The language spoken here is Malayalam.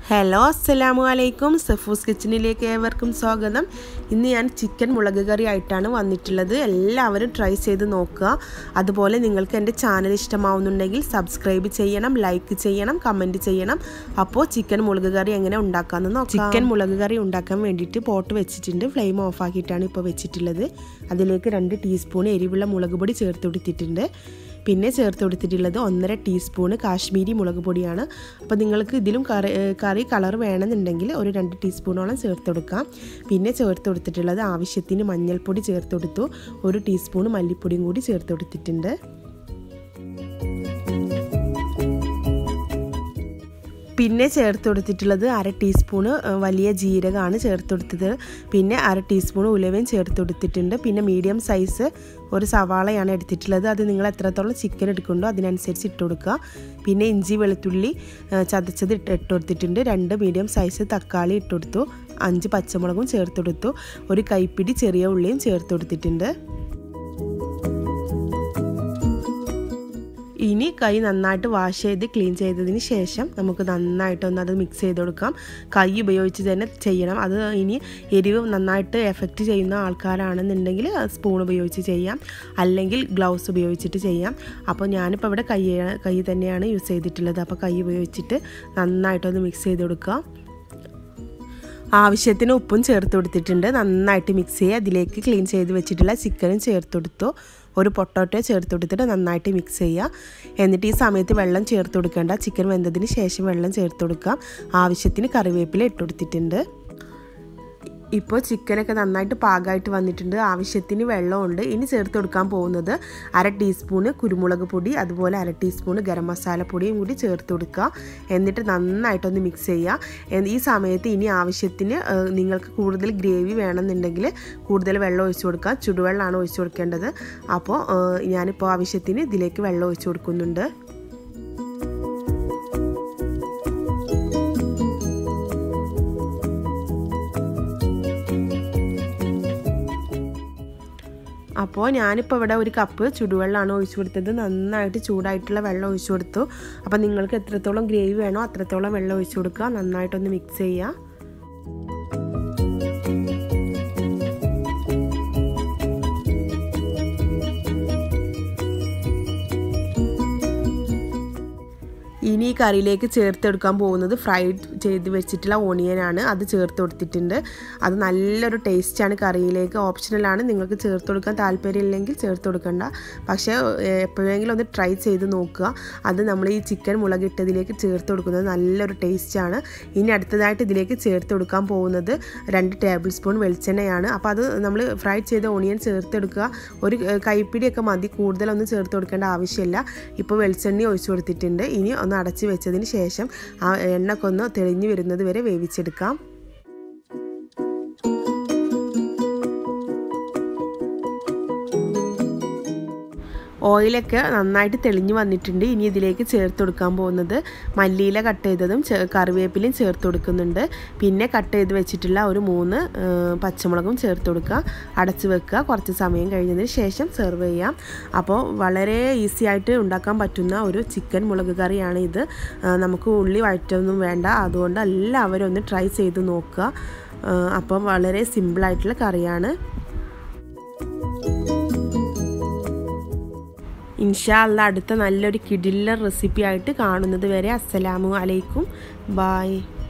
ഹലോ അസ്സലാമു അലൈക്കും സഫൂസ് കിച്ചണിലേക്ക് ഏവർക്കും സ്വാഗതം ഇന്ന് ഞാൻ ചിക്കൻ മുളക് കറി ആയിട്ടാണ് വന്നിട്ടുള്ളത് എല്ലാവരും ട്രൈ ചെയ്ത് നോക്കുക അതുപോലെ നിങ്ങൾക്ക് എൻ്റെ ചാനൽ ഇഷ്ടമാവുന്നുണ്ടെങ്കിൽ സബ്സ്ക്രൈബ് ചെയ്യണം ലൈക്ക് ചെയ്യണം കമൻറ്റ് ചെയ്യണം അപ്പോൾ ചിക്കൻ മുളക് കറി എങ്ങനെ ഉണ്ടാക്കാമെന്ന് നോക്കാം ചിക്കൻ മുളക് കറി ഉണ്ടാക്കാൻ വേണ്ടിയിട്ട് പോട്ട് വെച്ചിട്ടുണ്ട് ഫ്ലെയിം ഓഫ് ആക്കിയിട്ടാണ് ഇപ്പോൾ വെച്ചിട്ടുള്ളത് അതിലേക്ക് രണ്ട് ടീസ്പൂൺ എരിവുള്ള മുളക് പൊടി ചേർത്ത് കൊടുത്തിട്ടുണ്ട് പിന്നെ ചേർത്ത് കൊടുത്തിട്ടുള്ളത് ഒന്നര ടീസ്പൂണ് കാശ്മീരി മുളക് പൊടിയാണ് അപ്പോൾ നിങ്ങൾക്ക് ഇതിലും കറി കറി കളർ വേണമെന്നുണ്ടെങ്കിൽ ഒരു രണ്ട് ടീസ്പൂണോളം ചേർത്ത് കൊടുക്കാം പിന്നെ ചേർത്ത് കൊടുത്തിട്ടുള്ളത് ആവശ്യത്തിന് മഞ്ഞൾപ്പൊടി ചേർത്ത് കൊടുത്തു ഒരു ടീസ്പൂൺ മല്ലിപ്പൊടിയും കൂടി ചേർത്ത് കൊടുത്തിട്ടുണ്ട് പിന്നെ ചേർത്ത് കൊടുത്തിട്ടുള്ളത് അര ടീസ്പൂണ് വലിയ ജീരകമാണ് ചേർത്ത് കൊടുത്തത് പിന്നെ അര ടീസ്പൂൺ ഉലവയും ചേർത്ത് കൊടുത്തിട്ടുണ്ട് പിന്നെ മീഡിയം സൈസ് ഒരു സവാളയാണ് എടുത്തിട്ടുള്ളത് അത് നിങ്ങൾ എത്രത്തോളം ചിക്കൻ എടുക്കുന്നുണ്ടോ അതിനനുസരിച്ച് ഇട്ട് കൊടുക്കുക പിന്നെ ഇഞ്ചി വെളുത്തുള്ളി ചതച്ചത് ഇട്ട് ഇട്ട് കൊടുത്തിട്ടുണ്ട് രണ്ട് മീഡിയം സൈസ് തക്കാളി ഇട്ട് കൊടുത്തു അഞ്ച് പച്ചമുളകും ചേർത്ത് കൊടുത്തു ഒരു കൈപ്പിടി ചെറിയ ഉള്ളിയും ചേർത്ത് കൊടുത്തിട്ടുണ്ട് ഇനി കൈ നന്നായിട്ട് വാഷ് ചെയ്ത് ക്ലീൻ ചെയ്തതിന് ശേഷം നമുക്ക് നന്നായിട്ടൊന്ന് അത് മിക്സ് ചെയ്ത് കൊടുക്കാം കൈ ഉപയോഗിച്ച് തന്നെ ചെയ്യണം അത് ഇനി എരിവ് നന്നായിട്ട് എഫക്റ്റ് ചെയ്യുന്ന ആൾക്കാരാണെന്നുണ്ടെങ്കിൽ സ്പൂൺ ഉപയോഗിച്ച് ചെയ്യാം അല്ലെങ്കിൽ ഗ്ലൗസ് ഉപയോഗിച്ചിട്ട് ചെയ്യാം അപ്പോൾ ഞാനിപ്പോൾ ഇവിടെ കൈ കൈ തന്നെയാണ് യൂസ് ചെയ്തിട്ടുള്ളത് അപ്പോൾ കൈ ഉപയോഗിച്ചിട്ട് നന്നായിട്ടൊന്ന് മിക്സ് ചെയ്ത് കൊടുക്കുക ആവശ്യത്തിന് ഉപ്പും ചേർത്ത് കൊടുത്തിട്ടുണ്ട് നന്നായിട്ട് മിക്സ് ചെയ്യുക അതിലേക്ക് ക്ലീൻ ചെയ്ത് വെച്ചിട്ടുള്ള ചിക്കനും ചേർത്ത് കൊടുത്തു ഒരു പൊട്ടോട്ടോ ചേർത്ത് കൊടുത്തിട്ട് നന്നായിട്ട് മിക്സ് ചെയ്യുക എന്നിട്ട് ഈ സമയത്ത് വെള്ളം ചേർത്ത് കൊടുക്കേണ്ട ചിക്കൻ വെന്തതിന് ശേഷം വെള്ളം ചേർത്ത് കൊടുക്കാം ആവശ്യത്തിന് കറിവേപ്പില ഇട്ട് കൊടുത്തിട്ടുണ്ട് ഇപ്പോൾ ചിക്കനൊക്കെ നന്നായിട്ട് പാകമായിട്ട് വന്നിട്ടുണ്ട് ആവശ്യത്തിന് വെള്ളമുണ്ട് ഇനി ചേർത്ത് കൊടുക്കാൻ പോകുന്നത് അര ടീസ്പൂണ് കുരുമുളക് പൊടി അതുപോലെ അര ടീസ്പൂണ് ഗരം മസാല പൊടിയും കൂടി ചേർത്ത് കൊടുക്കുക എന്നിട്ട് നന്നായിട്ടൊന്ന് മിക്സ് ചെയ്യുക ഈ സമയത്ത് ഇനി ആവശ്യത്തിന് നിങ്ങൾക്ക് കൂടുതൽ ഗ്രേവി വേണമെന്നുണ്ടെങ്കിൽ കൂടുതൽ വെള്ളം ഒഴിച്ചു കൊടുക്കുക ചുടുവെള്ളമാണ് ഒഴിച്ചു കൊടുക്കേണ്ടത് അപ്പോൾ ഞാനിപ്പോൾ ആവശ്യത്തിന് ഇതിലേക്ക് വെള്ളം ഒഴിച്ചു കൊടുക്കുന്നുണ്ട് അപ്പോൾ ഞാനിപ്പോൾ ഇവിടെ ഒരു കപ്പ് ചുടുവെള്ളമാണ് ഒഴിച്ചു കൊടുത്തത് നന്നായിട്ട് ചൂടായിട്ടുള്ള വെള്ളം ഒഴിച്ചു കൊടുത്തു അപ്പോൾ നിങ്ങൾക്ക് എത്രത്തോളം ഗ്രേവി വേണോ അത്രത്തോളം വെള്ളം ഒഴിച്ചു കൊടുക്കുക നന്നായിട്ടൊന്ന് മിക്സ് ചെയ്യുക ഇനി ഈ കറിയിലേക്ക് ചേർത്തെടുക്കാൻ പോകുന്നത് ഫ്രൈഡ് ചെയ്ത് വെച്ചിട്ടുള്ള ഓണിയനാണ് അത് ചേർത്ത് കൊടുത്തിട്ടുണ്ട് അത് നല്ലൊരു ടേസ്റ്റാണ് കറിയിലേക്ക് ഓപ്ഷണലാണ് നിങ്ങൾക്ക് ചേർത്ത് കൊടുക്കാൻ താല്പര്യമില്ലെങ്കിൽ ചേർത്ത് കൊടുക്കണ്ട പക്ഷേ എപ്പോഴെങ്കിലും ഒന്ന് ട്രൈ ചെയ്ത് നോക്കുക അത് നമ്മൾ ഈ ചിക്കൻ മുളകിട്ടതിലേക്ക് ചേർത്ത് കൊടുക്കുന്നത് നല്ലൊരു ടേസ്റ്റാണ് ഇനി അടുത്തതായിട്ട് ഇതിലേക്ക് ചേർത്ത് കൊടുക്കാൻ പോകുന്നത് രണ്ട് ടേബിൾ സ്പൂൺ വെളിച്ചെണ്ണയാണ് അപ്പോൾ അത് നമ്മൾ ഫ്രൈ ചെയ്ത ഓണിയൻ ചേർത്തെടുക്കുക ഒരു കൈപ്പിടിയൊക്കെ മതി കൂടുതലൊന്നും ചേർത്ത് കൊടുക്കേണ്ട ആവശ്യമില്ല ഇപ്പോൾ വെളിച്ചെണ്ണ ഒഴിച്ചു കൊടുത്തിട്ടുണ്ട് ഇനി ഒന്ന് അടച്ച് വെച്ചതിന് ശേഷം ആ എണ്ണയൊക്കെ ഒന്ന് തെളിഞ്ഞു വരുന്നത് വരെ വേവിച്ചെടുക്കാം ഓയിലൊക്കെ നന്നായിട്ട് തെളിഞ്ഞു വന്നിട്ടുണ്ട് ഇനി ഇതിലേക്ക് ചേർത്ത് കൊടുക്കാൻ പോകുന്നത് മല്ലിയില കട്ട് ചെയ്തതും കറിവേപ്പിലയും ചേർത്ത് കൊടുക്കുന്നുണ്ട് പിന്നെ കട്ട് ചെയ്ത് വെച്ചിട്ടുള്ള ഒരു മൂന്ന് പച്ചമുളകും ചേർത്ത് കൊടുക്കുക അടച്ച് വെക്കുക കുറച്ച് സമയം കഴിഞ്ഞതിന് ശേഷം സെർവ് ചെയ്യാം അപ്പോൾ വളരെ ഈസി ആയിട്ട് ഉണ്ടാക്കാൻ പറ്റുന്ന ഒരു ചിക്കൻ മുളക് കറിയാണ് ഇത് നമുക്ക് ഉള്ളി വഴറ്റൊന്നും വേണ്ട അതുകൊണ്ട് എല്ലാവരും ഒന്ന് ട്രൈ ചെയ്ത് നോക്കുക അപ്പം വളരെ സിമ്പിളായിട്ടുള്ള കറിയാണ് ഇൻഷാ അല്ല അടുത്ത നല്ലൊരു കിടിലർ റെസിപ്പി ആയിട്ട് കാണുന്നത് വരെ അസ്സലാമു അലൈക്കും ബായ്